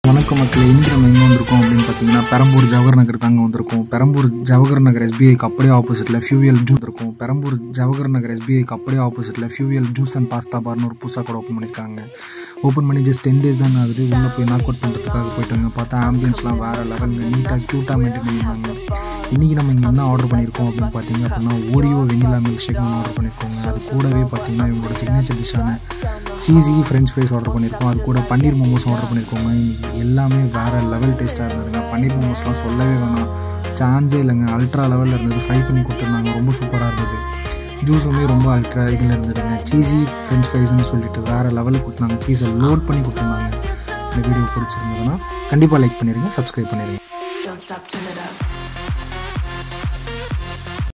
வணக்கம் மக்களே இன்றைக்கி நம்ம எங்கே வந்திருக்கோம் அப்படின்னு பார்த்தீங்கன்னா பெரம்பூர் ஜவஹர் நகர் தாங்க வந்திருக்கோம் பெரம்பூர் ஜவஹர் நகர் எஸ்பிஐக்கு அப்படியே ஆப்போசிட்டில் ஃபியூவியல் ஜூஸ் இருக்கும் பெரம்பூர் ஜவஹர் நகர் எஸ்பிஐக்கு அப்படியே ஆப்போசிட்டில் ஃபியூவியல் ஜூஸ் அண்ட் பாஸ்தா பார்னு ஒரு புதுசாக கூட ஓப்பன் பண்ணியிருக்காங்க ஓப்பன் பண்ணி ஜஸ்ட் டென் டேஸ் தான் ஆகுது உள்ளே போய் நாக் அவுட் பண்ணுறதுக்காக போயிட்டாங்க பார்த்தா ஆம்பியன்ஸ்லாம் வேறு லெவலில் நீட்டாக க்யூட்டாக மெயின்டைன் பண்ணியிருந்தாங்க இன்றைக்கி நம்ம இங்கே என்ன ஆர்டர் பண்ணியிருக்கோம் அப்படின்னு பார்த்தீங்க அப்படின்னா Oreo vanilla milk shake order பண்ணியிருக்கோங்க அது கூடவே பார்த்தீங்கன்னா இவங்களோட சிக்னேச்சர் டிஷ்ஷான சீஸி ஃப்ரெஞ்ச் ஃப்ரைஸ் ஆர்டர் பண்ணியிருக்கோம் அது கூட பன்னீர் மோமோஸ் ஆர்டர் பண்ணியிருக்கோங்க இன்னைக்கு எல்லாமே வேறு லெவல் டேஸ்ட்டாக இருந்ததுங்க பன்னீர் மோமோஸ்லாம் சொல்லவே வேணாம் சான்ஸே இல்லைங்க அல்ட்ரா லெவலில் இருந்தது ஃப்ரை பண்ணி கொடுத்துருந்தாங்க ரொம்ப சூப்பராக இருந்தது ஜூஸுமே ரொம்ப அல்ட்ரா இதில் இருந்ததுங்க சீஸி ஃப்ரெஞ்ச் ஃப்ரைஸ்னு சொல்லிட்டு வேறு லெவலில் கொடுத்தாங்க சீஸை லோட் பண்ணி கொடுத்துருந்தாங்க இந்த வீடியோ பிடிச்சிருந்ததுன்னா கண்டிப்பாக லைக் பண்ணிடுங்க சப்ஸ்கிரைப் பண்ணிடுங்க Don't stop, turn it up.